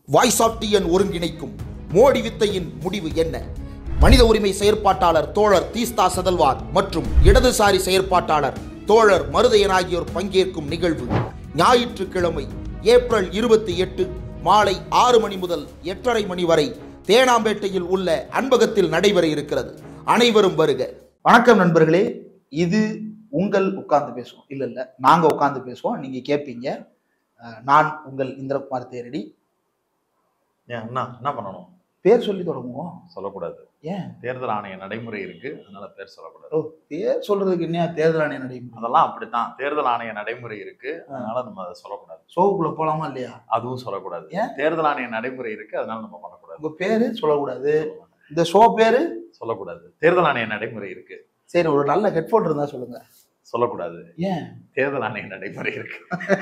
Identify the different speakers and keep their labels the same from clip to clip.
Speaker 1: Voice of TN ஒருங்கிணைக்கும் மோடி வித்தையின் முடிவு என்ன மனித உரிமை செயற்பாட்டாளர் தோழர் தீஸ்தா சதல்வாத் மற்றும் இடதுசாரி செயற்பாட்டாளர் தோழர் மருதையன் ஆகியோர் பங்கேற்கும் நிகழ்வு ஞாயிற்றுக்கிழமை ஏப்ரல் இருபத்தி எட்டு மாலை ஆறு மணி முதல் எட்டரை மணி வரை தேனாம்பேட்டையில் உள்ள அன்பகத்தில் நடைபெற இருக்கிறது அனைவரும் வருக வணக்கம் நண்பர்களே இது உங்கள் உட்கார்ந்து பேசுவோம் இல்ல இல்ல நாங்க உட்கார்ந்து பேசுவோம் நீங்க கேட்பீங்க அஹ், நான் உங்கள் இந்திரகுமார் தேரடி
Speaker 2: ஏன் அண்ணா என்ன பண்ணணும்
Speaker 1: பேர் சொல்லி தொடங்குவோம்
Speaker 2: சொல்லக்கூடாது
Speaker 1: ஏன்
Speaker 2: தேர்தல் ஆணைய நடைமுறை இருக்கு அதனால பேர் சொல்லக்கூடாது
Speaker 1: ஓ பேர் சொல்றதுக்கு என்ன தேர்தல் ஆணைய நடைமுறை
Speaker 2: அதெல்லாம் அப்படித்தான் தேர்தல் ஆணைய நடைமுறை இருக்கு அதனால நம்ம அதை சொல்லக்கூடாது
Speaker 1: ஷோவுக்குள்ள போலாமா இல்லையா
Speaker 2: அதுவும் சொல்லக்கூடாது
Speaker 1: ஏன்?
Speaker 2: தேர்தல் ஆணைய நடைமுறை இருக்கு அதனால நம்ம பண்ணக்கூடாது
Speaker 1: உங்க பேரு சொல்லக்கூடாது இந்த ஷோ பேரு
Speaker 2: சொல்லக்கூடாது தேர்தல் ஆணைய நடைமுறை இருக்கு
Speaker 1: சரி ஒரு நல்ல ஹெட்ஃபோன் இருந்தா சொல்லுங்க
Speaker 2: சொல்லக்கூடாது
Speaker 1: ஏன்
Speaker 2: தேர்தல் ஆணைய நடைமுறை இருக்கு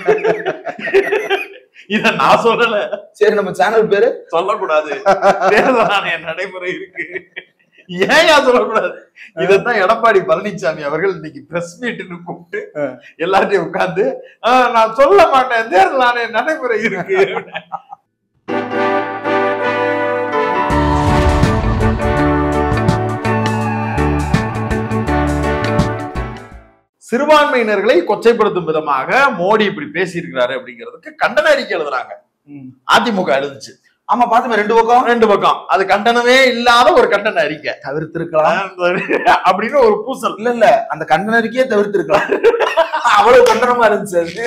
Speaker 2: இத நான் சொல்லல
Speaker 1: சரி நம்ம சேனல் பேரு
Speaker 2: சொல்லக்கூடாது தேர்தல் ஆணைய நடைமுறை இருக்கு ஏன் ஏன் சொல்லக்கூடாது இதைத்தான் எடப்பாடி பழனிசாமி அவர்கள் இன்னைக்கு பிரஸ் மீட்னு கூப்பிட்டு
Speaker 1: ஆ.
Speaker 2: எல்லார்ட்டையும் உட்கார்ந்து "ஆ, நான் சொல்ல மாட்டேன் தேர்தல் ஆணைய நடைமுறை இருக்கு சிறுபான்மையினர்களை கொச்சைப்படுத்தும் விதமாக மோடி இப்படி பேசியிருக்கிறாரு அப்படிங்கிறதுக்கு கண்டன அறிக்கை எழுதுறாங்க
Speaker 1: ம்.
Speaker 2: அதிமுக எழுதுச்சு
Speaker 1: ஆமா பாத்துமே ரெண்டு பக்கம்
Speaker 2: ரெண்டு பக்கம் அது கண்டனமே இல்லாத ஒரு கண்டன அறிக்கை
Speaker 1: தவிர்த்திருக்கலாம்
Speaker 2: அப்படின்னு ஒரு பூசல்
Speaker 1: இல்ல இல்ல அந்த கண்டன அறிக்கையே தவிர்த்திருக்கலாம் அவ்வளவு கண்டனமா இருந்துச்சு அது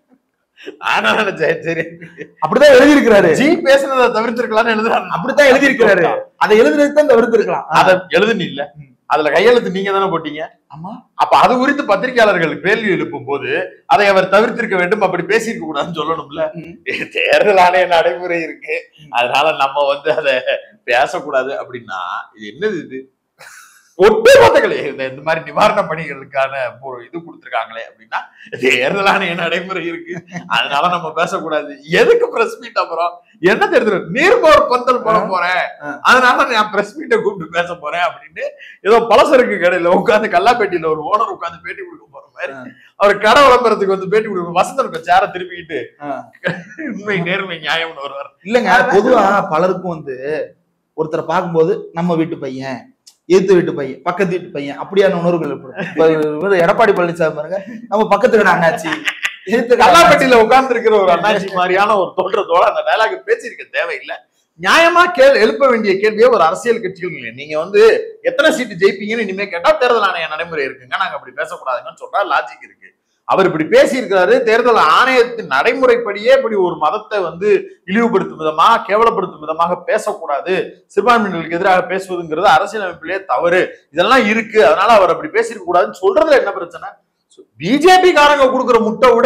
Speaker 2: ஆனா நினைச்சேன் சரி
Speaker 1: அப்படிதான் எழுதியிருக்கிறாரு
Speaker 2: ஜி பேசுனதை தவிர்த்திருக்கலாம்னு எழுதுறாங்க
Speaker 1: அப்படித்தான் எழுதியிருக்கிறாரு அதை எழுதுறது தான் தவிர்த்திருக்கலாம்
Speaker 2: அத எழுதுனீ இல்ல அதுல கையெழுத்து நீங்க தானே போட்டீங்க
Speaker 1: ஆமா
Speaker 2: அப்ப அது குறித்து பத்திரிகையாளர்கள் கேள்வி எழுப்பும் போது அதை அவர் தவிர்த்திருக்க வேண்டும் அப்படி பேசியிருக்க கூடாதுன்னு சொல்லணும்ல
Speaker 1: ம்.
Speaker 2: தேர்தல் ஆணைய நடைமுறை இருக்கு அதனால நம்ம வந்து அதை பேசக்கூடாது அப்படின்னா இது என்னது இது ஒட்டுமொத்தங்களே இந்த இந்த மாதிரி நிவாரண பணிகளுக்கான ஒரு இது கொடுத்துருக்காங்களே அப்படின்னா தேர்தல் ஆணைய நடைமுறை இருக்கு அதனால நம்ம பேசக்கூடாது எதுக்கு பிரஸ் மீட் அப்புறம் என்ன தேர்தல் நீர்மோர் பந்தல் போட போறேன்
Speaker 1: ஆ.
Speaker 2: அதனால நான் பிரஸ் மீட்டை கூப்பிட்டு பேச போறேன் அப்படின்னு ஏதோ பலசருக்கு கடையில உட்காந்து கல்லாப்பேட்டியில ஒரு ஓனர் உட்காந்து பேட்டி கொடுக்க போற மாதிரி
Speaker 1: ஆ.
Speaker 2: அவர் கடை விளம்பரத்துக்கு வந்து பேட்டி கொடுக்க வசந்தனுக்கு சேர திருப்பிக்கிட்டு
Speaker 1: ஆ.
Speaker 2: உண்மை நேர்மை நியாயம்னு வருவார்
Speaker 1: இல்லங்க பொதுவா பலருக்கும் வந்து ஒருத்தரை பார்க்கும்போது நம்ம வீட்டு பையன் எதிர்த்து வீட்டு பையன் பக்கத்து வீட்டு பையன் அப்படியான உணர்வுகள் ஏற்படும் இப்ப இவரு எடப்பாடி பழனிசாமி பாருங்க நம்ம பக்கத்து வீடு அண்ணாச்சி எதிர்த்து வீடு அண்ணாச்சி.
Speaker 2: கல்லாப்பேட்டியில உட்கார்ந்து இருக்கிற ஒரு அண்ணாச்சி மாதிரியான ஒரு தோற்றத்தோட அந்த டயலாக் பேசியிருக்க தேவையில்லை நியாயமா கேள் எழுப்ப வேண்டிய கேள்வியே ஒரு அரசியல் கட்சிகள் இல்லை நீங்க வந்து எத்தனை சீட்டு ஜெயிப்பீங்கன்னு இனிமே கேட்டா தேர்தல் ஆணைய நடைமுறை இருக்குங்க நாங்க அப்படி பேசக்கூடாதுங்கன்னு சொல்றா லாஜிக் இருக்கு அவர் இப்படி பேசியிருக்கிறாரு தேர்தல் ஆணையத்தின் நடைமுறைப்படியே இப்படி ஒரு மதத்தை வந்து இழிவுபடுத்தும் விதமா கேவலப்படுத்தும் விதமாக பேசக்கூடாது சிறுபான்மையினர்களுக்கு எதிராக பேசுவதுங்கிறது அரசியலமைப்பிலே தவறு இதெல்லாம் இருக்கு அதனால அவர் அப்படி பேசியிருக்க கூடாதுன்னு சொல்றதுல என்ன பிரச்சனை பிஜேபி காரங்க கொடுக்குற முட்டை விட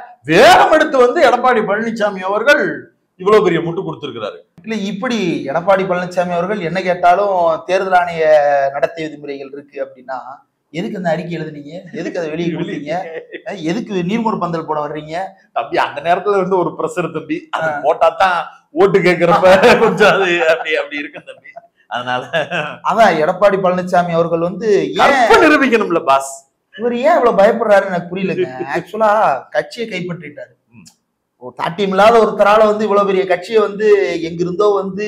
Speaker 2: வேகம் எடுத்து வந்து எடப்பாடி பழனிசாமி அவர்கள் இவ்வளவு பெரிய முட்டு கொடுத்திருக்கிறாரு
Speaker 1: இல்ல இப்படி எடப்பாடி பழனிசாமி அவர்கள் என்ன கேட்டாலும் தேர்தல் ஆணைய நடத்தை விதிமுறைகள் இருக்கு அப்படின்னா எதுக்கு அந்த அறிக்கை எழுதுனீங்க எதுக்கு அதை வெளியே கொடுத்தீங்க அஹ் எதுக்கு நீர்மோர் பந்தல் போட வர்றீங்க
Speaker 2: தம்பி அந்த நேரத்துல இருந்து ஒரு பிரஷர் தம்பி அது போட்டா தான் ஓட்டு கேட்கிறப்ப கொஞ்சம் அது அப்படி அப்படி இருக்கும் தம்பி அதனால
Speaker 1: அதான் எடப்பாடி பழனிசாமி அவர்கள் வந்து ஏன்
Speaker 2: கற்ப நிரூபிக்கணும்ல பாஸ்
Speaker 1: இவர் ஏன் இவ்வளவு பயப்படுறாருன்னு எனக்கு புரியலங்க ஆக்சுவலா கட்சியை கைப்பற்றிட்டாரு
Speaker 2: ம்.
Speaker 1: ஒரு தாட்டியம் இல்லாத ஒருத்தரால வந்து இவ்வளவு பெரிய கட்சியை வந்து எங்கிருந்தோ வந்து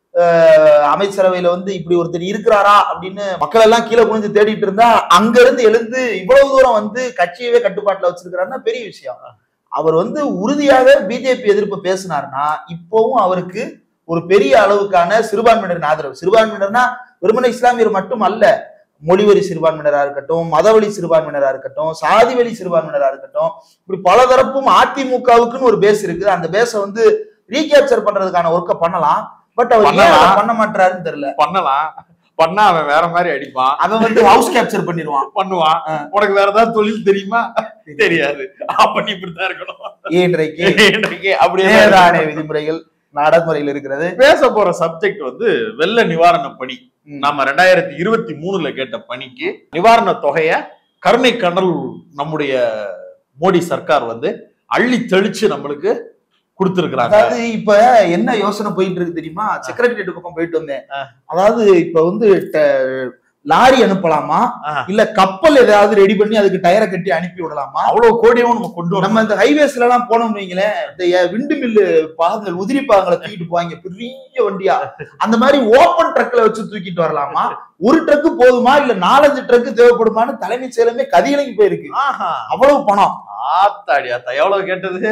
Speaker 1: அஹ், அமைச்சரவையில வந்து இப்படி ஒருத்தர் இருக்கிறாரா அப்படின்னு மக்கள் எல்லாம் கீழே குனிஞ்சு தேடிட்டு இருந்தா அங்க இருந்து எழுந்து இவ்வளவு தூரம் வந்து கட்சியவே கட்டுப்பாட்டுல வச்சிருக்கிறாருன்னா பெரிய விஷயம் அவர் வந்து உறுதியாக பிஜேபி எதிர்ப்பு பேசினார்னா இப்போவும் அவருக்கு ஒரு பெரிய அளவுக்கான சிறுபான்மையினரின் ஆதரவு சிறுபான்மையினர்னா வெறுமனே இஸ்லாமியர் மட்டும் அல்ல மொழிவரி சிறுபான்மையினரா இருக்கட்டும் மதவழி சிறுபான்மையினரா இருக்கட்டும் சாதி வழி சிறுபான்மையினரா இருக்கட்டும் இப்படி பல தரப்பும் அதிமுகவுக்குன்னு ஒரு பேஸ் இருக்குது அந்த பேஸை வந்து ரீகேப்சர் பண்றதுக்கான ஒர்க்கை பண்ணலாம் பட் அவர் ஏன்
Speaker 2: பண்ணலாம்.
Speaker 1: அதை பண்ண மாட்டாருன்னு தெரியல
Speaker 2: பண்ணலாம் பண்ணா அவன் வேற மாதிரி அடிப்பான்
Speaker 1: அவன் வந்து ஹவுஸ் கேப்சர் பண்ணிடுவான்
Speaker 2: பண்ணுவான்
Speaker 1: ஆ.
Speaker 2: உனக்கு வேற ஏதாவது தொழில் தெரியுமா தெரியாது அப்ப நீ இப்படித்தான் இருக்கணும்
Speaker 1: இன்றைக்கு
Speaker 2: இன்றைக்கு அப்படியே தான்
Speaker 1: தேர்தல்
Speaker 2: இருக்கணும்.
Speaker 1: ஆணைய விதிமுறைகள் நடைமுறையில் இருக்கிறது
Speaker 2: பேச போற சப்ஜெக்ட் வந்து வெள்ள நிவாரண பணி
Speaker 1: ம்.
Speaker 2: நாம ரெண்டாயிரத்தி இருபத்தி மூணுல கேட்ட பணிக்கு நிவாரண தொகைய கருணை கண்டல் நம்முடைய மோடி சர்க்கார் வந்து அள்ளி தெளிச்சு நம்மளுக்கு கொடுத்திருக்கிறாங்க
Speaker 1: அதாவது இப்ப என்ன யோசனை போயிட்டு இருக்கு தெரியுமா செக்ரட்டரியேட் பக்கம் போயிட்டு வந்தேன்
Speaker 2: ஆ.
Speaker 1: அதாவது இப்ப வந்து ட- லாரி அனுப்பலாமா
Speaker 2: ஆ.
Speaker 1: இல்ல கப்பல் ஏதாவது ரெடி பண்ணி அதுக்கு டயரை கட்டி அனுப்பி விடலாமா
Speaker 2: அவ்வளவு கோடியும் நம்ம கொண்டு வரணும்
Speaker 1: நம்ம இந்த ஹைவேஸ்ல எல்லாம் போனோம்னு வைங்களேன் இந்த விண்டு மில்லு பாகங்கள் உதிரி பாகங்களை தூக்கிட்டு போவாங்க பெரிய வண்டியா அந்த மாதிரி ஓப்பன் ட்ரக்ல வச்சு தூக்கிட்டு வரலாமா ஒரு ட்ரக்கு போதுமா இல்ல நாலஞ்சு ட்ரக்கு தேவைப்படுமான்னு தலைமைச் செயலமே கதியிலங்கி போயிருக்கு
Speaker 2: ஆஹா
Speaker 1: அவ்வளவு பணம்
Speaker 2: ஆத்தாடி ஆத்தா எவ்வளவு கேட்டது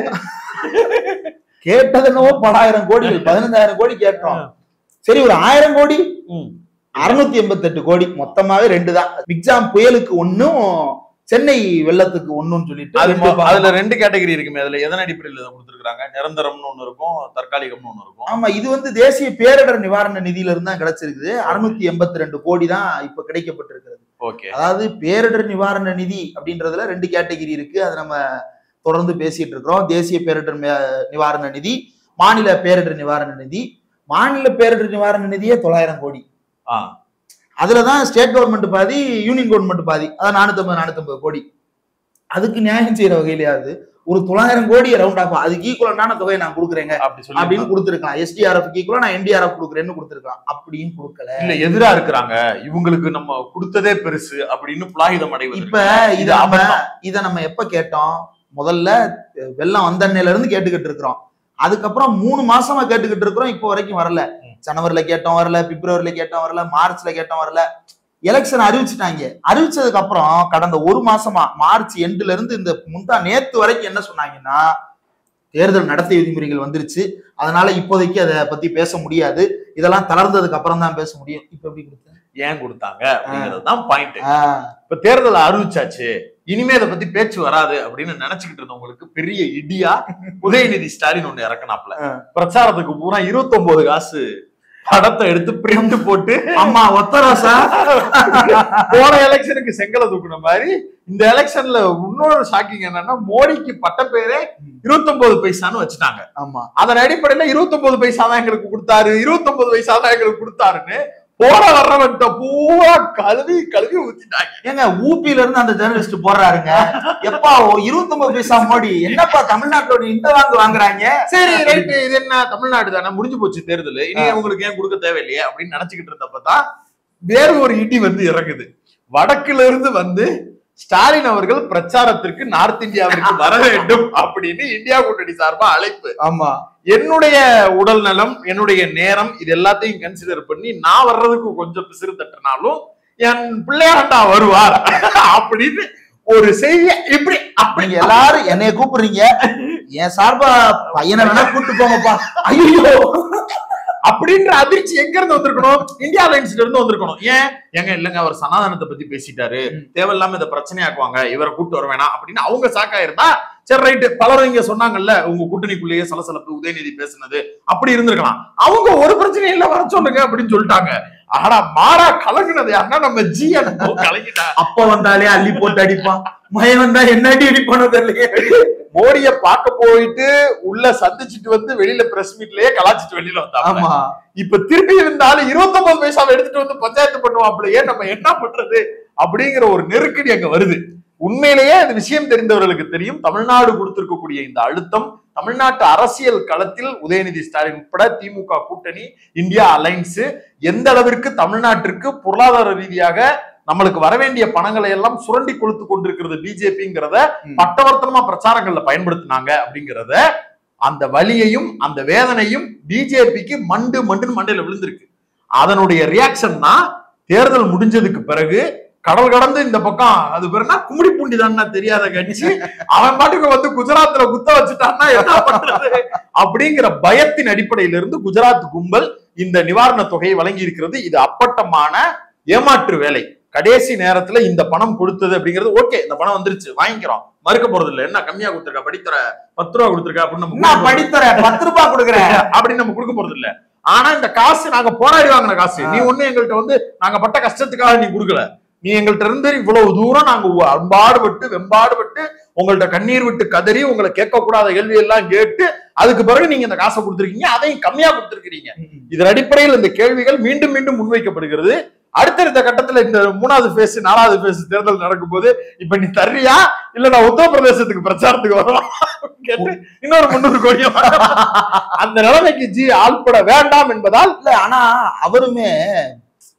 Speaker 1: கேட்டது என்னவோ பலாயிரம் கோடி பதினஞ்சாயிரம் கோடி கேட்டோம் சரி ஒரு ஆயிரம் கோடி
Speaker 2: ம்.
Speaker 1: அறுநூத்தி எண்பத்தி எட்டு கோடி மொத்தமாவே ரெண்டு தான் மிக்ஜாம் புயலுக்கு ஒண்ணும் சென்னை வெள்ளத்துக்கு ஒண்ணுன்னு சொல்லிட்டு
Speaker 2: அது
Speaker 1: ரெண்டு
Speaker 2: மொ-
Speaker 1: பாகம்.
Speaker 2: அதுல ரெண்டு கேட்டகரி இருக்குமே அதுல எதன் அடிப்படையில் இதை கொடுத்துருக்காங்க நிரந்தரம்னு ஒண்ணு இருக்கும் தற்காலிகம்னு ஒண்ணு இருக்கும்
Speaker 1: ஆமா இது வந்து தேசிய பேரிடர் நிவாரண நிதியில இருந்து தான் கிடைச்சிருக்குது அறுநூத்தி எண்பத்தி ரெண்டு கோடி தான் இப்ப கிடைக்கப்பட்டிருக்கிறது
Speaker 2: ஓகே
Speaker 1: அதாவது பேரிடர் நிவாரண நிதி அப்படின்றதுல ரெண்டு கேட்டகரி இருக்கு அதை நம்ம தொடர்ந்து பேசிட்டு இருக்கிறோம் தேசிய பேரிடர் மே- நிவாரண நிதி மாநில பேரிடர் நிவாரண நிதி மாநில பேரிடர் நிவாரண நிதியே தொள்ளாயிரம் கோடி
Speaker 2: ஆ.
Speaker 1: அதுலதான் ஸ்டேட் கவர்மெண்ட் பாதி யூனியன் கவர்மெண்ட் பாதி அதான் நானூத்தம்பது நானூத்தம்பது கோடி அதுக்கு நியாயம் செய்யற வகையிலயாவது ஒரு தொள்ளாயிரம் கோடி ரவுண்ட் ஆகும் அதுக்கு ஈக்குவலான தொகையை நான் கொடுக்குறேங்க
Speaker 2: அப்படி சொல்லி
Speaker 1: அப்படின்னு கொடுத்துருக்கலாம் எஸ்டிஆர்எஃப் ஈக்குவலா நான் என்டிஆர்எஃப் கொடுக்குறேன்னு கொடுத்துருக்கலாம் அப்படியும் கொடுக்கல
Speaker 2: இல்ல எதிரா இருக்கிறாங்க இவங்களுக்கு நம்ம கொடுத்ததே பெருசு அப்படின்னு புலாயுதம் அடைவது
Speaker 1: இப்ப இத நம்ம இத நம்ம எப்ப கேட்டோம் முதல்ல அஹ், வெள்ளம் வந்தன்னையில இருந்து கேட்டுக்கிட்டு இருக்கிறோம் அதுக்கப்புறம் மூணு மாசமா கேட்டுக்கிட்டு இருக்கிறோம் இப்போ வரைக்கும் வரல
Speaker 2: ம்.
Speaker 1: ஜனவரில கேட்டோம் வரல பிப்ரவரியில கேட்டோம் வரல மார்ச்ல கேட்டோம் வரல எலெக்ஷன் அறிவிச்சிட்டாங்க அறிவிச்சதுக்கு அப்புறம் கடந்த ஒரு மாசமா மார்ச் எண்டுல இருந்து இந்த முந்தா நேத்து வரைக்கும் என்ன சொன்னாங்கன்னா தேர்தல் நடத்தை விதிமுறைகள் வந்துருச்சு அதனால இப்போதைக்கு அதை பத்தி பேச முடியாது இதெல்லாம் தளர்ந்ததுக்கு அப்புறம் தான் பேச முடியும் இப்ப எப்படி கொடுத்தேன்
Speaker 2: ஏன் கொடுத்தாங்க அப்படிங்கிறது தான் பாயிண்ட்
Speaker 1: ஆஹ்
Speaker 2: இப்ப தேர்தல் அறிவிச்சாச்சு இனிமே இதை பத்தி பேச்சு வராது அப்படின்னு நினைச்சுக்கிட்டு இருந்தவங்களுக்கு பெரிய இடியா உதயநிதி ஸ்டாலின் ஒண்ணு இறக்குனாப்ல
Speaker 1: ஆ.
Speaker 2: பிரச்சாரத்துக்கு பூரா 29 காசு படத்தை எடுத்து பிரிண்ட் போட்டு
Speaker 1: அம்மா ஒத்தரோசா
Speaker 2: போன எலெக்ஷனுக்கு செங்கலை தூக்குன மாதிரி இந்த எலெக்ஷன்ல இன்னொரு ஷாக்கிங் என்னன்னா மோடிக்கு பட்ட பேரே 29 பைசான்னு வச்சுட்டாங்க
Speaker 1: ஆமா
Speaker 2: அதன் அடிப்படையில 29 பைசா தான் எங்களுக்கு கொடுத்தாரு 29 பைசா தான் எங்களுக்கு கொடுத்தாருன்னு போற வர்றவன்ட்ட பூரா கழுவி கழுவி ஊத்திட்டாங்க
Speaker 1: ஏங்க ஊபில இருந்து அந்த ஜெர்னலிஸ்ட் போடுறாருங்க எப்பா இருபத்தி ஒன்பது பைசா மோடி என்னப்பா தமிழ்நாட்டோட இந்த வாங்க வாங்குறாங்க
Speaker 2: சரி ரைட்டு இது என்ன தமிழ்நாடு தானே முடிஞ்சு போச்சு தேர்தல் இனி உங்களுக்கு ஏன் கொடுக்க தேவையில்லையே அப்படின்னு நினைச்சுக்கிட்டு இருந்தப்பதான் வேறு ஒரு இடி வந்து இறங்குது வடக்குல இருந்து வந்து ஸ்டாலின் அவர்கள் பிரச்சாரத்திற்கு நார்த் இந்தியாவிற்கு வர வேண்டும் அப்படின்னு இந்தியா கூட்டணி சார்பா அழைப்பு
Speaker 1: ஆமா
Speaker 2: என்னுடைய உடல் நலம் என்னுடைய நேரம் இது எல்லாத்தையும் கன்சிடர் பண்ணி நான் வர்றதுக்கு கொஞ்சம் பிசிறு தட்டினாலும் என் பிள்ளையாண்டா வருவார் அப்படின்னு ஒரு செய்ய இப்படி அப்படி
Speaker 1: நீங்க எல்லாரும் என்னைய கூப்பிடுறீங்க என் சார்பா பையனை வேணா கூட்டு போங்கப்பா ஐயோ
Speaker 2: அப்படின்ற அதிர்ச்சி எங்க இருந்து வந்திருக்கணும் இந்தியா அலைன்ஸ்ல இருந்து வந்திருக்கணும் ஏன் ஏங்க இல்லங்க அவர் சனாதனத்தை பத்தி பேசிட்டாரு
Speaker 1: ம்.
Speaker 2: தேவையில்லாம இதை பிரச்சனையாக்குவாங்க இவரை கூட்டு வர வேணாம் அப்படின்னு அவங்க சாக்கா இருந்தா சரி ரைட்டு பலரும் இங்க சொன்னாங்கல்ல உங்க கூட்டணிக்குள்ளேயே சலசலப்பு உதயநிதி பேசுனது அப்படி இருந்திருக்கலாம் அவங்க ஒரு பிரச்சனையும் இல்ல வர சொல்லுங்க அப்படின்னு சொல்லிட்டாங்க ஆனா மாறா கலங்கினது யாருன்னா நம்ம ஜி கலங்கிட்டா
Speaker 1: அப்ப வந்தாலே அள்ளி போட்டு அடிப்பான் மயம் வந்தா என்ன அடி அடிப்பானோ தெரியலையே
Speaker 2: மோடிய பார்க்க போயிட்டு உள்ள சந்திச்சுட்டு வந்து வெளியில பிரஸ் மீட்லயே கலாச்சிட்டு வெளியில வந்தாங்க
Speaker 1: ஆமா
Speaker 2: இப்ப திருப்பி இருந்தாலும் இருபத்தொன்பது பைசாவை எடுத்துட்டு வந்து பஞ்சாயத்து பண்ணுவாப்லயே நம்ம என்ன பண்றது அப்படிங்கிற ஒரு நெருக்கடி அங்க வருது உண்மையிலேயே அது விஷயம் தெரிந்தவர்களுக்கு தெரியும் தமிழ்நாடு கொடுத்திருக்கக்கூடிய இந்த அழுத்தம் தமிழ்நாட்டு அரசியல் களத்தில் உதயநிதி ஸ்டாலின் உட்பட திமுக கூட்டணி இந்தியா அலைன்ஸ் எந்த அளவிற்கு தமிழ்நாட்டிற்கு பொருளாதார ரீதியாக நம்மளுக்கு வரவேண்டிய பணங்களை எல்லாம் சுரண்டி கொளுத்து கொண்டிருக்கிறது பிஜேபிங்கிறத
Speaker 1: ம்.
Speaker 2: பட்டவர்த்தனமா பிரச்சாரங்கள்ல பயன்படுத்தினாங்க அப்படிங்கிறத அந்த வலியையும் அந்த வேதனையும் பிஜேபிக்கு மண்டு மண்டுன்னு மண்டையில விழுந்திருக்கு அதனுடைய ரியாக்ஷன் தான் தேர்தல் முடிஞ்சதுக்கு பிறகு கடல் கடந்து இந்த பக்கம் அது பேருனா கும்மிடி பூண்டி தானே தெரியாத கட்சி அவன் பாட்டுக்கு வந்து குஜராத்ல குத்த வச்சுட்டான்னா என்ன பண்றது அப்படிங்கிற பயத்தின் அடிப்படையில இருந்து குஜராத் கும்பல் இந்த நிவாரண தொகையை வழங்கி இருக்கிறது இது அப்பட்டமான ஏமாற்று வேலை கடைசி நேரத்துல இந்த பணம் கொடுத்தது அப்படிங்கிறது ஓகே இந்த பணம் வந்துருச்சு வாங்கிக்கிறோம் மறுக்க போறது இல்ல என்ன கம்மியா கொடுத்துருக்கா படித்தர பத்து ரூபா கொடுத்துருக்கா அப்படின்னு நம்ம
Speaker 1: நான் படித்தரேன் பத்து ரூபாய் கொடுக்குறேன்
Speaker 2: அப்படின்னு நம்ம கொடுக்க போறது இல்ல ஆனா இந்த காசு நாங்க போராடி வாங்கின காசு நீ ஒண்ணு எங்கள்கிட்ட வந்து நாங்க பட்ட கஷ்டத்துக்காக நீ கொடுக்கல நீ எங்கள்கிட்ட இருந்து இவ்வளவு தூரம் நாங்க உ- அன்பாடுபட்டு வெம்பாடுபட்டு உங்கள்ட்ட கண்ணீர் விட்டு கதறி உங்களை கேட்கக்கூடாத கேள்வி எல்லாம் கேட்டு அதுக்கு பிறகு நீங்க இந்த காசை கொடுத்துருக்கீங்க அதையும் கம்மியா கொடுத்துருக்கீங்க இதன் அடிப்படையில் இந்த கேள்விகள் மீண்டும் மீண்டும் முன்வைக்கப்படுகிறது அடுத்தடுத்த கட்டத்துல இந்த மூணாவது பேஸ் நாலாவது பேஸ் தேர்தல் நடக்கும்போது இப்ப நீ தர்றியா இல்ல நான் உத்தரப்பிரதேசத்துக்கு பிரச்சாரத்துக்கு வரலாம் கேட்டு இன்னொரு முன்னூறு கோடியை வாங்கலாம். அந்த நிலைமைக்கு ஜி ஆள்பட வேண்டாம் என்பதால்
Speaker 1: இல்ல ஆனா அவருமே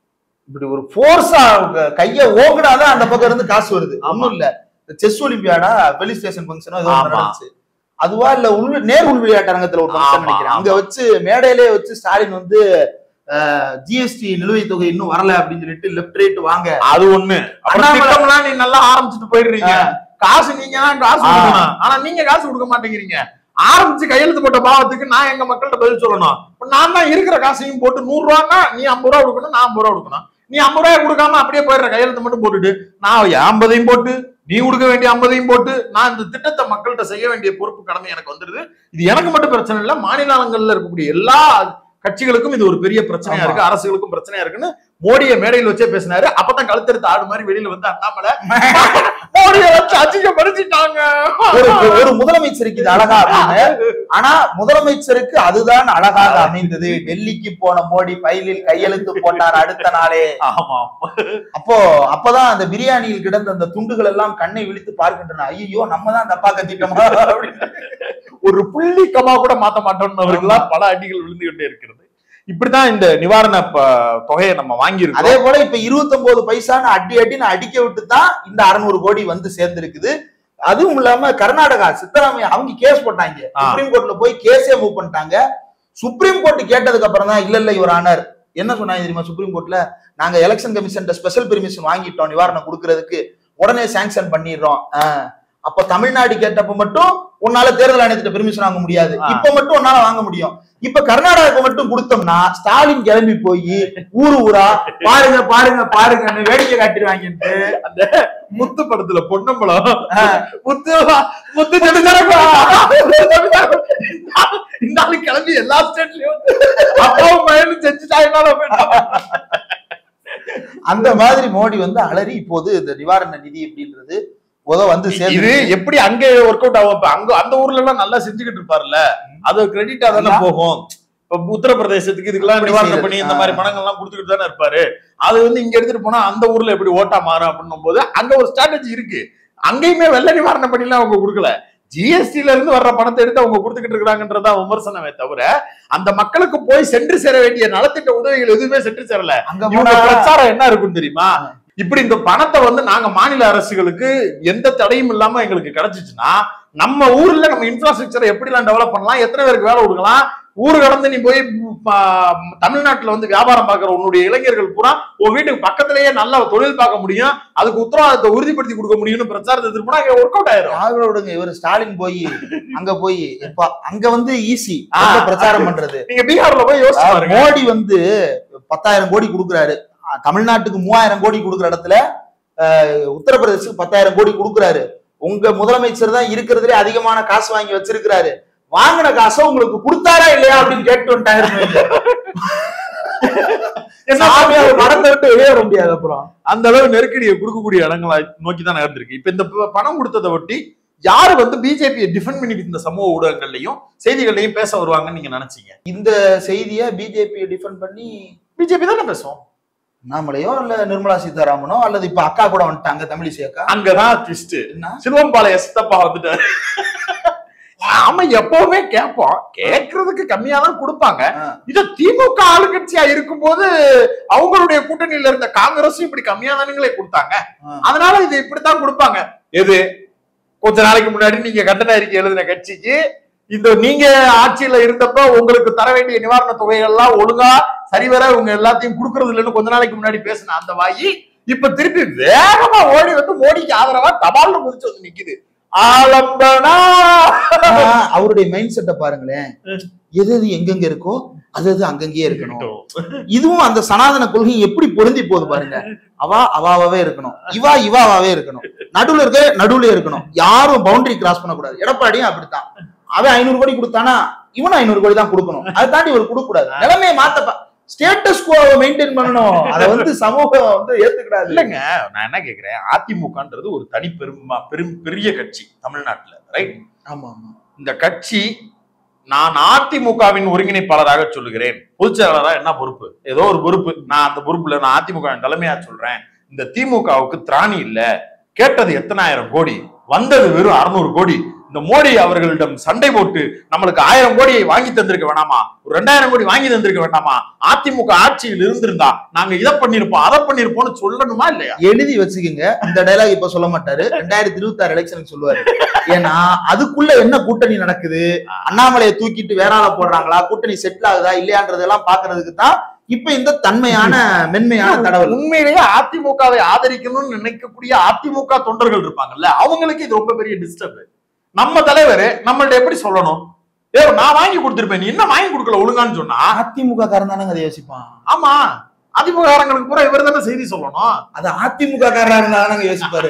Speaker 1: இப்படி ஒரு போர்ஸா கைய ஓங்குனாதான் அந்த பக்கம் இருந்து காசு வருது
Speaker 2: ஆமா.
Speaker 1: ஒண்ணும் இல்ல செஸ் ஒலிம்பியாடா வெளி ஸ்டேஷன் ஃபங்க்ஷனோ ஏதோ ஒண்ணு
Speaker 2: ஆமா.
Speaker 1: நடந்துச்சு அதுவா இல்ல உள்ள நேர் உள் விளையாட்டு அரங்கத்துல ஒரு ஃபங்க்ஷன்
Speaker 2: ஆமா,
Speaker 1: நினைக்கிறேன்
Speaker 2: ஆமா.
Speaker 1: அங்க வச்சு மேடையிலே வச்சு ஸ்டாலின் வந்து ஜிஎஸ்டி நிலுவைத் தொகை இன்னும் வரல அப்படின்னு சொல்லிட்டு லெஃப்ட் ரைட் வாங்க
Speaker 2: அது ஒண்ணு அப்புறம்
Speaker 1: அண்ணாமலை-
Speaker 2: திட்டம்லாம் நீ நல்லா ஆரம்பிச்சுட்டு போயிடுறீங்க காசு நீங்க தான் காசு
Speaker 1: ஆ.
Speaker 2: கொடுக்கணும் ஆனா நீங்க காசு கொடுக்க மாட்டேங்கிறீங்க ஆரம்பிச்சு கையெழுத்து போட்ட பாவத்துக்கு நான் எங்க மக்கள்கிட்ட பதில் சொல்லணும் இப்ப நான் தான் இருக்கிற காசையும் போட்டு நூறு ரூபான்னா நீ ஐம்பது ரூபா கொடுக்கணும் நான் ஐம்பது ரூபா கொடுக்கணும் நீ ஐம்பது ரூபாய் கொடுக்காம அப்படியே போயிடுற கையெழுத்து மட்டும் போட்டுட்டு நான் ஐம்பதையும் போட்டு நீ கொடுக்க வேண்டிய ஐம்பதையும் போட்டு நான் இந்த திட்டத்தை மக்கள்கிட்ட செய்ய வேண்டிய பொறுப்பு கடமை எனக்கு வந்துருது இது எனக்கு மட்டும் பிரச்சனை இல்ல மாநிலங்கள்ல இருக்கக்கூடிய எல்லா கட்சிகளுக்கும் இது ஒரு பெரிய பிரச்சனையா
Speaker 1: ஆமா.
Speaker 2: இருக்கு அரசுகளுக்கும் பிரச்சனையா இருக்குன்னு மோடியை மேடையில் வச்சே பேசினாரு அப்பதான் கழுத்தெடுத்து ஆடு மாதிரி வெளியில வந்து அண்ணாமலை மோடியை வச்சு அசிங்கப்படுத்திட்டாங்க
Speaker 1: ஒரு ஒரு முதலமைச்சருக்கு இது அழகா அப்படின்னு ஆனா முதலமைச்சருக்கு அதுதான் அழகாக அமைந்தது டெல்லிக்கு போன மோடி பைலில் கையெழுத்து போட்டார் அடுத்த நாளே
Speaker 2: ஆமா
Speaker 1: அப்போ அப்பதான் அந்த பிரியாணியில் கிடந்த அந்த துண்டுகள் எல்லாம் கண்ணை விழித்து பார்க்கின்றன ஐயோ நம்ம தான் தப்பா கத்திட்டோமா அப்படின்னு.
Speaker 2: ஒரு புள்ளி கமா கூட மாத்த மாட்டோம்னு பல அடிகள் விழுந்து கொண்டே இருக்கிறது இப்படிதான் இந்த நிவாரண ப- தொகையை நம்ம வாங்கி
Speaker 1: அதே போல இப்ப 29 பைசான்னு அடி அடின்னு அடிக்க விட்டு தான் இந்த 600 கோடி வந்து சேர்ந்திருக்குது அதுவும் இல்லாம கர்நாடகா சித்தராமையா அவங்க கேஸ் போட்டாங்க
Speaker 2: ஆ.
Speaker 1: சுப்ரீம் கோர்ட்ல போய் கேஸே மூவ் பண்ணிட்டாங்க சுப்ரீம் கோர்ட் கேட்டதுக்கு அப்புறம் தான் இல்ல இல்ல இவர் ஆனர் என்ன சொன்னாங்க தெரியுமா சுப்ரீம் கோர்ட்ல நாங்க எலெக்ஷன் கமிஷன் ஸ்பெஷல் பெர்மிஷன் வாங்கிட்டோம் நிவாரணம் கொடுக்கறதுக்கு உடனே சாங்ஷன் பண்ணிடுறோம் ஆ. அப்ப தமிழ்நாடு கேட்டப்ப மட்டும் உன்னால தேர்தல் ஆணையத்திட்ட பெர்மிஷன் வாங்க முடியாது
Speaker 2: ஆ.
Speaker 1: இப்ப மட்டும் உன்னால வாங்க முடியும் இப்ப கர்நாடகாவுக்கு மட்டும் கொடுத்தோம்னா ஸ்டாலின் கிளம்பி போய் ஊரு ஊரா பாருங்க பாருங்க பாருங்கன்னு வேடிக்கை காட்டிடுவாங்கன்ட்டு
Speaker 2: முத்து படத்துல பொன்னம்பலம்
Speaker 1: ஆ.
Speaker 2: முத்து முத்து ஜெமிதாரப்பா. இந்த ஆளு கிளம்பி எல்லா ஸ்டேட்லயும் அப்பாவும் பையனும் செஞ்சுட்டாங்க
Speaker 1: அந்த மாதிரி மோடி வந்து அலறி இப்போது இந்த நிவாரண நிதி அப்படின்றது உத வந்து
Speaker 2: இது
Speaker 1: சேர்ந்து
Speaker 2: எப்படி அங்க ஒர்க் அவுட் ஆகும் இப்ப அங்க அந்த ஊர்ல எல்லாம் நல்லா செஞ்சுக்கிட்டு இருப்பாருல்ல அது கிரெடிட்டா தானே
Speaker 1: அதான்.
Speaker 2: போகும் இப்ப உத்தரப்பிரதேசத்துக்கு இதுக்கெல்லாம்
Speaker 1: அப்படி
Speaker 2: நிவாரணம்
Speaker 1: செய்யறது.
Speaker 2: பண்ணி இந்த
Speaker 1: ஆ.
Speaker 2: மாதிரி பணங்கள் எல்லாம் கொடுத்துக்கிட்டு தானே இருப்பாரு அது வந்து இங்க எடுத்துட்டு போனா அந்த ஊர்ல எப்படி ஓட்டா மாறும் அப்படின்னும் போது அங்க ஒரு ஸ்ட்ராட்டஜி இருக்கு அங்கேயுமே வெள்ள நிவாரணம் பண்ணிலாம் அவங்க கொடுக்கல ஜிஎஸ்டில இருந்து வர்ற பணத்தை எடுத்து அவங்க கொடுத்துக்கிட்டு இருக்காங்கன்றதா விமர்சனமே தவிர அந்த மக்களுக்கு போய் சென்று சேர வேண்டிய நலத்திட்ட உதவிகள் எதுவுமே சென்று சேரல
Speaker 1: அங்க
Speaker 2: இவங்க
Speaker 1: போனா
Speaker 2: பிரச்சாரம் என்ன இருக்கும் தெரியுமா இப்படி இந்த பணத்தை வந்து நாங்க மாநில அரசுகளுக்கு எந்த தடையும் இல்லாம எங்களுக்கு கிடைச்சிச்சுன்னா நம்ம ஊர்ல நம்ம இன்ஃப்ராஸ்ட்ரக்சரை எப்படிலாம் டெவலப் பண்ணலாம் எத்தனை பேருக்கு வேலை கொடுக்கலாம் ஊரு கடந்து நீ போய் ப- தமிழ்நாட்டுல வந்து வியாபாரம் பார்க்குற உன்னுடைய இளைஞர்கள் பூரா உன் வீட்டுக்கு பக்கத்திலேயே நல்ல தொழில் பார்க்க முடியும் அதுக்கு உத்தரவாதத்தை உறுதிப்படுத்தி கொடுக்க முடியும்னு பிரச்சாரத்தை எடுத்துட்டு போனா அங்க ஒர்க் அவுட் ஆயிரும்
Speaker 1: ராகுல விடுங்க இவர் ஸ்டாலின் போய் அங்க போய் இப்ப அங்க வந்து ஈஸி
Speaker 2: ஆ.
Speaker 1: பிரச்சாரம் பண்றது
Speaker 2: நீங்க பீகார்ல போய் யோசிச்சு
Speaker 1: அஹ்
Speaker 2: பாருங்க
Speaker 1: மோடி வந்து பத்தாயிரம் கோடி கொடுக்குறாரு அஹ் தமிழ்நாட்டுக்கு மூவாயிரம் கோடி கொடுக்குற இடத்துல அஹ் உத்தரப்பிரதேசத்துக்கு பத்தாயிரம் கோடி கொடுக்குறாரு உங்க முதலமைச்சர் தான் இருக்கிறதுலே அதிகமான காசு வாங்கி வச்சிருக்கிறாரு வாங்கின காசை உங்களுக்கு கொடுத்தாரா இல்லையா அப்படின்னு கேட்டு வந்துட்டாரு
Speaker 2: என்ன
Speaker 1: சாமி அவர் மறந்து விட்டு வெளியே வர முடியாது அப்புறம்
Speaker 2: அந்த அளவு நெருக்கடியை கொடுக்கக்கூடிய இடங்களா நோக்கி தான் நகர்ந்திருக்கு இப்ப இந்த ப- பணம் கொடுத்ததை ஒட்டி யாரு வந்து பிஜேபியை டிஃபெண்ட் பண்ணிட்டு இந்த சமூக ஊடகங்கள்லயும் செய்திகள்லயும் பேச வருவாங்கன்னு நீங்க நினைச்சீங்க
Speaker 1: இந்த செய்தியை பிஜேபியை டிஃபெண்ட் பண்ணி
Speaker 2: பிஜேபி தானே பேசுவோம்
Speaker 1: அண்ணாமலையோ இல்ல நிர்மலா சீதாராமனோ அல்லது இப்ப அக்கா கூட வந்துட்டாங்க தமிழிசை அக்கா
Speaker 2: அங்கதான் ட்விஸ்ட்
Speaker 1: என்ன
Speaker 2: சிலுவம்பாளைய சித்தப்பா வந்துட்டாரு நாம எப்பவுமே கேட்போம் கேட்கறதுக்கு கம்மியா தான் கொடுப்பாங்க
Speaker 1: ஆ.
Speaker 2: இது திமுக ஆளுங்கட்சியா இருக்கும்போது அவங்களுடைய கூட்டணியில இருந்த காங்கிரஸும் இப்படி கம்மியா தானுங்களே கொடுத்தாங்க
Speaker 1: ஆ.
Speaker 2: அதனால இது இப்படித்தான் கொடுப்பாங்க எது கொஞ்ச நாளைக்கு முன்னாடி நீங்க கண்டன அறிக்கை எழுதின கட்சிக்கு இந்த நீங்க ஆட்சியில இருந்தப்ப உங்களுக்கு தர வேண்டிய நிவாரண தொகைகள்லாம் ஒழுங்கா சரிவர உங்க எல்லாத்தையும் கொடுக்கறது இல்லைன்னு கொஞ்ச நாளைக்கு முன்னாடி பேசின அந்த வாயி இப்ப திருப்பி வேகமா ஓடி வந்து மோடிக்கு ஆதரவா தபால்னு குதிச்சு வந்து நிக்குது ஆலம்பனா
Speaker 1: ஆனா, அவருடைய மைண்ட் செட்டை பாருங்களேன் எது எது எங்கெங்க இருக்கோ அது அது அங்கங்கேயே இருக்கணும் இதுவும் அந்த சனாதன கொள்கை எப்படி பொருந்தி போகுது பாருங்க அவா அவாவே இருக்கணும் இவா இவாவாவே இருக்கணும் நடுவுல இருக்க நடுவுல இருக்கணும் யாரும் பவுண்டரி கிராஸ் பண்ணக்கூடாது எடப்பாடியும் அப்படித்தான் அவன் ஐநூறு கோடி கொடுத்தானா இவனும் ஐநூறு கோடி தான் கொடுக்கணும் அதை தாண்டி இவர் கொடுக்க கூடாது நிலைமையை மாத்தப்ப ஸ்டேட்டஸ் கோவை மெயின்டைன் பண்ணணும் அதை வந்து சமூகம் வந்து ஏத்துக்கிடாது
Speaker 2: இல்லைங்க நான் என்ன கேக்குறேன் அதிமுகன்றது ஒரு தனி பெரும் பெரும் பெரிய கட்சி தமிழ்நாட்டுல ரைட்
Speaker 1: ஆமா ஆமா
Speaker 2: இந்த கட்சி நான் அதிமுகவின் ஒருங்கிணைப்பாளராக சொல்லுகிறேன் பொதுச் செயலாளரா என்ன பொறுப்பு ஏதோ ஒரு பொறுப்பு நான் அந்த பொறுப்புல நான் அதிமுக தலைமையா சொல்றேன் இந்த திமுகவுக்கு திராணி இல்ல கேட்டது எத்தனாயிரம் கோடி வந்தது வெறும் அறுநூறு கோடி இந்த மோடி அவர்களிடம் சண்டை போட்டு நம்மளுக்கு ஆயிரம் கோடியை வாங்கி தந்திருக்க வேணாமா ஒரு ரெண்டாயிரம் கோடி வாங்கி தந்திருக்க வேண்டாமா அதிமுக ஆட்சியில் இருந்திருந்தா நாங்க இதை பண்ணிருப்போம் அதை பண்ணிருப்போம்னு சொல்லணுமா இல்லையா
Speaker 1: எழுதி வச்சுக்கோங்க இந்த டைலாக் இப்ப சொல்ல மாட்டாரு ரெண்டாயிரத்தி இருபத்தி ஆறு எலெக்ஷனுக்கு சொல்லுவாரு ஏன்னா அதுக்குள்ள என்ன கூட்டணி நடக்குது அண்ணாமலையை தூக்கிட்டு வேற ஆளை போடுறாங்களா கூட்டணி செட்டில் ஆகுதா இல்லையான்றதெல்லாம் பாக்குறதுக்கு தான் இப்ப இந்த தன்மையான மென்மையான தடவல்
Speaker 2: உண்மையிலேயே அதிமுகவை ஆதரிக்கணும்னு நினைக்கக்கூடிய அதிமுக தொண்டர்கள் இருப்பாங்கல்ல அவங்களுக்கு இது ரொம்ப பெரிய டிஸ்டர்ப் நம்ம தலைவர் நம்மள்ட்ட எப்படி சொல்லணும் ஏ நான் வாங்கி கொடுத்திருப்பேன் நீ என்ன வாங்கி கொடுக்கல ஒழுங்கான்னு சொன்னா
Speaker 1: அதிமுக காரன் தானே அதை யோசிப்பான்
Speaker 2: ஆமா அதிமுக காரங்களுக்கு பூரா இவர் தானே செய்தி சொல்லணும்
Speaker 1: அது அதிமுக காரனா இருந்தா தானங்க யோசிப்பாரு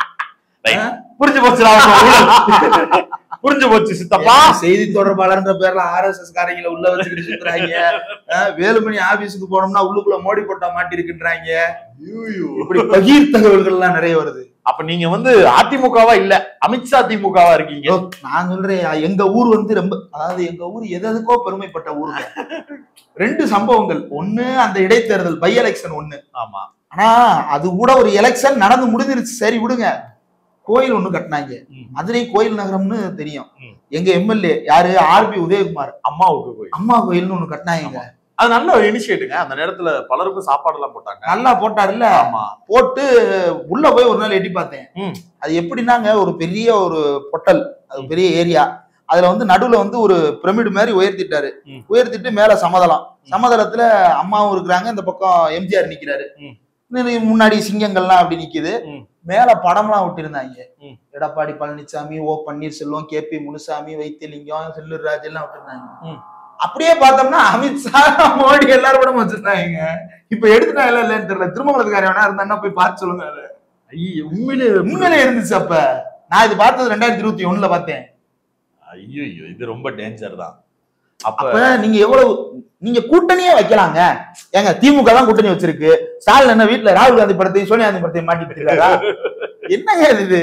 Speaker 2: புரிஞ்சு போச்சு அவங்க ஊழல். புரிஞ்சு போச்சு சித்தப்பா
Speaker 1: ஏன் செய்தி தொடர்பாளர்ன்ற பேர்ல ஆர்எஸ்எஸ் காரங்களை உள்ள வச்சுக்கிட்டு சுத்துறாங்க அஹ் வேலுமணி ஆபீஸுக்கு போனோம்னா உள்ளுக்குள்ள மோடி போட்டா மாட்டி இருக்குன்றாங்க இப்படி பகீர் தகவல்கள் எல்லாம் நிறைய வருது
Speaker 2: அப்ப நீங்க வந்து அதிமுகவா இல்ல அமித்ஷா திமுகவா இருக்கீங்க
Speaker 1: ஐயோ, நான் சொல்றேன் எங்க ஊர் வந்து ரொம்ப அதாவது எங்க ஊர் எது எதுக்கோ பெருமைப்பட்ட ஊருங்க ரெண்டு சம்பவங்கள் ஒண்ணு அந்த இடைத்தேர்தல் பை எலெக்ஷன் ஒண்ணு
Speaker 2: ஆமா
Speaker 1: ஆனா அது கூட ஒரு எலெக்ஷன் நடந்து முடிஞ்சிருச்சு சரி விடுங்க கோயில் ஒண்ணு கட்டினாங்க
Speaker 2: ம்.
Speaker 1: மதுரை கோயில் நகரம்னு தெரியும்
Speaker 2: ம்.
Speaker 1: எங்க எம்எல்ஏ யாரு ஆர்பி உதயகுமார்
Speaker 2: அம்மாவுக்கு போய்
Speaker 1: அம்மா கோயில்னு ஒண்ணு கட்டினாங்க
Speaker 2: அது நல்ல ஒரு இனிஷியேட்டுங்க அந்த நேரத்துல பலருக்கும் சாப்பாடு எல்லாம் போட்டாங்க
Speaker 1: நல்லா போட்டாருல்ல
Speaker 2: ஆமா
Speaker 1: போட்டு உள்ள போய் ஒரு நாள் எட்டி பார்த்தேன்
Speaker 2: ம்.
Speaker 1: அது எப்படின்னாங்க ஒரு பெரிய ஒரு பொட்டல் அது பெரிய ஏரியா அதுல வந்து நடுவுல வந்து ஒரு பிரமிடு மாதிரி உயர்த்திட்டாரு
Speaker 2: ம்.
Speaker 1: உயர்த்திட்டு மேல சமதளம் சமதளத்துல அம்மாவும் இருக்கிறாங்க இந்த பக்கம் எம்ஜிஆர் நிக்கிறாரு
Speaker 2: ம்.
Speaker 1: இது முன்னாடி சிங்கங்கள்லாம் அப்படி நிக்குது
Speaker 2: ம்.
Speaker 1: மேல படம்லாம் விட்டிருந்தாங்க
Speaker 2: ம்.
Speaker 1: எடப்பாடி பழனிசாமி ஓ பன்னீர்செல்வம் கே பி முனுசாமி வைத்தியலிங்கம் செல்லூர் ராஜ் எல்லாம் விட்டிருந்தாங்க
Speaker 2: ம்.
Speaker 1: அப்படியே பார்த்தோம்னா அமித்ஷா மோடி எல்லாரும் கூட வச்சிருந்தாங்க இப்ப எடுத்துட்டாங்க இல்லன்னு தெரியல திருமணத்துக்காரன் வேணா இருந்தா போய் பார்த்து சொல்லுங்க அதை.
Speaker 2: ஐயோ உண்மையிலே
Speaker 1: உண்மையிலே இருந்துச்சு அப்ப நான் இது பார்த்தது ரெண்டாயிரத்தி இருபத்தி ஒண்ணுல பார்த்தேன்
Speaker 2: ஐயோ இது ரொம்ப டேஞ்சர் தான் அப்ப
Speaker 1: அப்ப நீங்க எவ்வளவு நீங்க கூட்டணியே வைக்கலாங்க ஏங்க திமுக தான் கூட்டணி வச்சிருக்கு ஸ்டாலின் என்ன வீட்டுல ராகுல் காந்தி படத்தையும் சோனியா காந்தி படத்தையும் மாட்டிட்டு இருக்காரா என்னங்க இது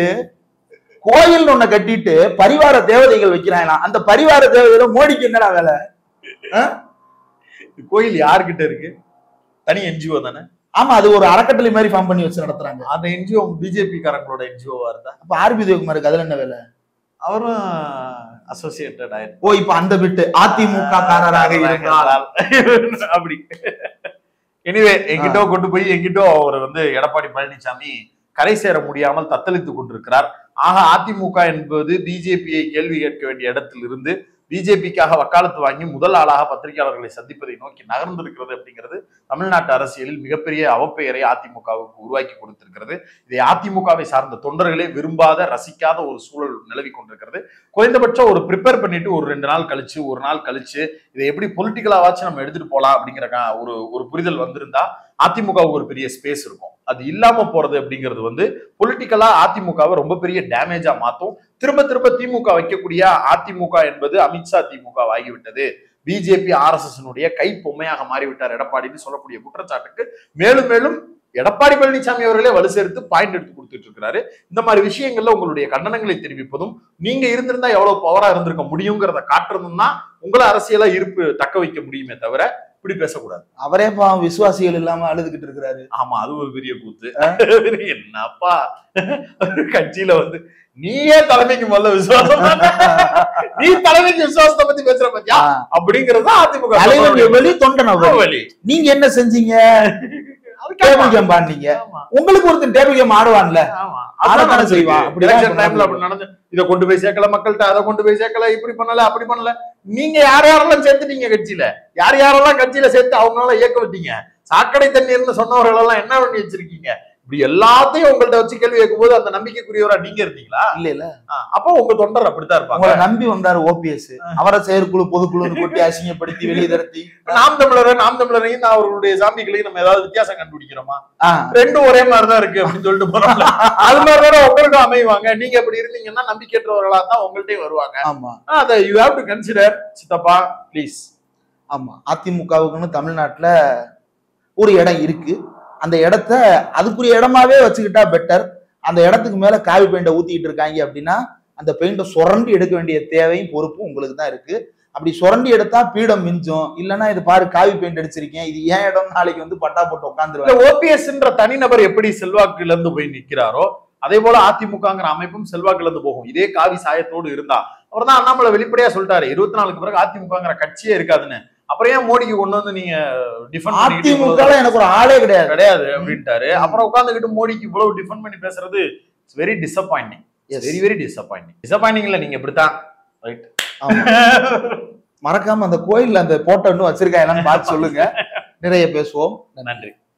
Speaker 1: கோயில் ஒண்ண கட்டிட்டு பரிவார தேவதைகள் வைக்கிறாங்களாம் அந்த பரிவார தேவதையில மோடிக்கு என்னடா வேலை
Speaker 2: கோயில் யார்கிட்ட இருக்கு தனி என்ஜிஓ தானே
Speaker 1: ஆமா அது ஒரு அறக்கட்டளை மாதிரி ஃபார்ம் பண்ணி வச்சு நடத்துறாங்க
Speaker 2: அந்த என்ஜிஓ பிஜேபி காரங்களோட என்ஜிஓவா இருந்தா
Speaker 1: அப்ப ஆர்பி தேவகுமாருக்கு அதுல என்ன வேலை
Speaker 2: அவரும் அசோசியேட்டட் ஆயிருக்கு
Speaker 1: ஓ இப்ப அந்த விட்டு அதிமுக காரராக இருக்கிறார்
Speaker 2: அப்படி எனிவே எங்கிட்டோ கொண்டு போய் எங்கிட்டோ அவர் வந்து எடப்பாடி பழனிசாமி கரை சேர முடியாமல் தத்தளித்துக் கொண்டிருக்கிறார் ஆக அதிமுக என்பது பிஜேபியை கேள்வி கேட்க வேண்டிய இடத்தில் இருந்து பிஜேபிக்காக வக்காலத்து வாங்கி முதல் ஆளாக பத்திரிகையாளர்களை சந்திப்பதை நோக்கி நகர்ந்திருக்கிறது அப்படிங்கிறது தமிழ்நாட்டு அரசியலில் மிகப்பெரிய அவப்பெயரை அதிமுகவுக்கு உருவாக்கி கொடுத்திருக்கிறது இதை அதிமுகவை சார்ந்த தொண்டர்களே விரும்பாத ரசிக்காத ஒரு சூழல் நிலவி கொண்டிருக்கிறது குறைந்தபட்சம் ஒரு ப்ரிப்பேர் பண்ணிட்டு ஒரு ரெண்டு நாள் கழிச்சு ஒரு நாள் கழிச்சு இதை எப்படி பொலிட்டிக்கலாவாச்சும் நம்ம எடுத்துட்டு போலாம் அப்படிங்கிற கா- ஒரு ஒரு புரிதல் வந்திருந்தா அதிமுகவுக்கு ஒரு பெரிய ஸ்பேஸ் இருக்கும் அது இல்லாம போறது அப்படிங்கிறது வந்து பொலிட்டிக்கலா அதிமுகவை ரொம்ப பெரிய டேமேஜா மாத்தும் திரும்ப திரும்ப திமுக வைக்கக்கூடிய அதிமுக என்பது அமித்ஷா திமுக ஆகிவிட்டது பிஜேபி ஆர்எஸ்எஸ் கை பொம்மையாக மாறிவிட்டார் எடப்பாடின்னு சொல்லக்கூடிய குற்றச்சாட்டுக்கு மேலும் மேலும் எடப்பாடி பழனிசாமி அவர்களே வலு சேர்த்து பாயிண்ட் எடுத்து கொடுத்துட்டு இருக்கிறாரு இந்த மாதிரி விஷயங்கள்ல உங்களுடைய கண்டனங்களை தெரிவிப்பதும் நீங்க இருந்திருந்தா எவ்வளவு பவரா இருந்திருக்க முடியுங்கிறத காட்டுறதும் தான் உங்களை அரசியலா இருப்பு தக்க வைக்க முடியுமே தவிர இப்படி பேசக்கூடாது
Speaker 1: அவரே பாவம் விசுவாசிகள் இல்லாம அழுதுகிட்டு இருக்கிறாரு
Speaker 2: ஆமா அது ஒரு பெரிய கூத்து என்னப்பா கட்சியில வந்து நீயே தலைமைக்கு முதல்ல விசுவாசம் பண்ண. நீ தலைமைக்கு விசுவாசத்தை பத்தி பேசுற பத்தியா
Speaker 1: ஆ,
Speaker 2: அப்படிங்கறது தான் அதிமுக
Speaker 1: தலைவன்
Speaker 2: சொல்ற
Speaker 1: எவ்வளி தொண்டன் அவர்
Speaker 2: வழி.
Speaker 1: நீங்க என்ன செஞ்சீங்க
Speaker 2: அது
Speaker 1: டேபிள்
Speaker 2: கேட்பான்.
Speaker 1: கேம் பாடுனீங்க
Speaker 2: ஆமா,
Speaker 1: உங்களுக்கு ஒருத்தன் டேபிள் கேம் ஆடுவான்ல
Speaker 2: ஆமா.
Speaker 1: ஆடத்தானே
Speaker 2: அதான் நடந்திருக்கு.
Speaker 1: செய்வான். அப்படிதான்
Speaker 2: Election timeல
Speaker 1: நடந்திருக்கு.
Speaker 2: அப்படி நடந்து இதை கொண்டு போய் சேர்க்கல மக்கள்கிட்ட அதை கொண்டு போய் சேர்க்கல இப்படி பண்ணல அப்படி பண்ணல நீங்க யார் யாரெல்லாம் சேர்த்துட்டீங்க கட்சியில யார் யாரெல்லாம் கட்சியில சேர்த்து அவங்களால இயக்க விட்டீங்க சாக்கடை தண்ணீர்னு சொன்னவர்கள் எல்லாம் என்ன பண்ணி வச்சிருக்கீங்க இப்படி எல்லாத்தையும் உங்கள்ட்ட வச்சு கேள்வி கேட்கும்போது அந்த நம்பிக்கைக்குரியவரா நீங்க இருந்தீங்களா
Speaker 1: இல்ல இல்ல
Speaker 2: ஆ, அப்போ உங்க தொண்டர் அப்படித்தான் இருப்பாங்க
Speaker 1: உங்களை நம்பி வந்தாரு ஓபிஎஸ் அவரை செயற்குழு பொதுக்குழுன்னு கொட்டி அசிங்கப்படுத்தி வெளியே திரட்டி
Speaker 2: நாம் தமிழரை நாம் தமிழரையும் நான் அவர்களுடைய சாமிகளையும் நம்ம ஏதாவது வித்தியாசம் கண்டுபிடிக்கிறோமா
Speaker 1: ஆ,
Speaker 2: ரெண்டும் ஒரே மாதிரிதான் இருக்கு அப்படின்னு சொல்லிட்டு போறோம்ல அது மாதிரி தானே உங்களுக்கும் அமைவாங்க நீங்க அப்படி இருந்தீங்கன்னா நம்பிக்கையற்றவர்களா தான் உங்கள்ட்டயும் வருவாங்க
Speaker 1: ஆமா
Speaker 2: அதை யூ ஹேவ் டு கன்சிடர் சித்தப்பா ப்ளீஸ்
Speaker 1: ஆமா அதிமுகவுக்குன்னு தமிழ்நாட்டுல ஒரு இடம் இருக்கு அந்த இடத்த அதுக்குரிய இடமாவே வச்சுக்கிட்டா பெட்டர் அந்த இடத்துக்கு மேல காவி பெயிண்டை ஊத்திக்கிட்டு இருக்காங்க அப்படின்னா அந்த பெயிண்டை சுரண்டி எடுக்க வேண்டிய தேவையும் பொறுப்பும் உங்களுக்கு தான் இருக்கு அப்படி சுரண்டி எடுத்தா பீடம் மிஞ்சும் இல்லைன்னா இது பாரு காவி பெயிண்ட் அடிச்சிருக்கேன் இது ஏன் இடம் நாளைக்கு வந்து பட்டா போட்டு
Speaker 2: இல்ல
Speaker 1: உட்காந்துருவாங்க
Speaker 2: ஓபிஎஸ்ன்ற தனிநபர் எப்படி செல்வாக்குல இருந்து போய் நிக்கிறாரோ அதே போல அதிமுகங்கிற அமைப்பும் செல்வாக்கு இழந்து போகும் இதே காவி சாயத்தோடு இருந்தா அவர் தான் அண்ணாமலை வெளிப்படையா சொல்லிட்டாரு இருபத்தி நாலுக்கு பிறகு அதிமுகங்கிற கட்சியே இருக்காதுன்னு அப்புறம் ஏன் மோடிக்கு கொண்டு வந்து நீங்க டிஃபெண்ட்
Speaker 1: அதிமுக எனக்கு ஒரு ஆளே கிடையாது
Speaker 2: கிடையாது அப்படின்ட்டாரு அப்புறம் உட்காந்துக்கிட்டு மோடிக்கு இவ்வளவு டிஃபெண்ட் பண்ணி பேசுறது it's very disappointing
Speaker 1: Yes.
Speaker 2: Very very disappointing disappointing இல்ல நீங்க இப்படித்தான் ரைட்
Speaker 1: ஆமா. மறக்காம அந்த கோயில்ல அந்த போட்டோ இன்னும் வச்சிருக்காங்களான்னு பார்த்து சொல்லுங்க நிறைய பேசுவோம்
Speaker 2: நன்றி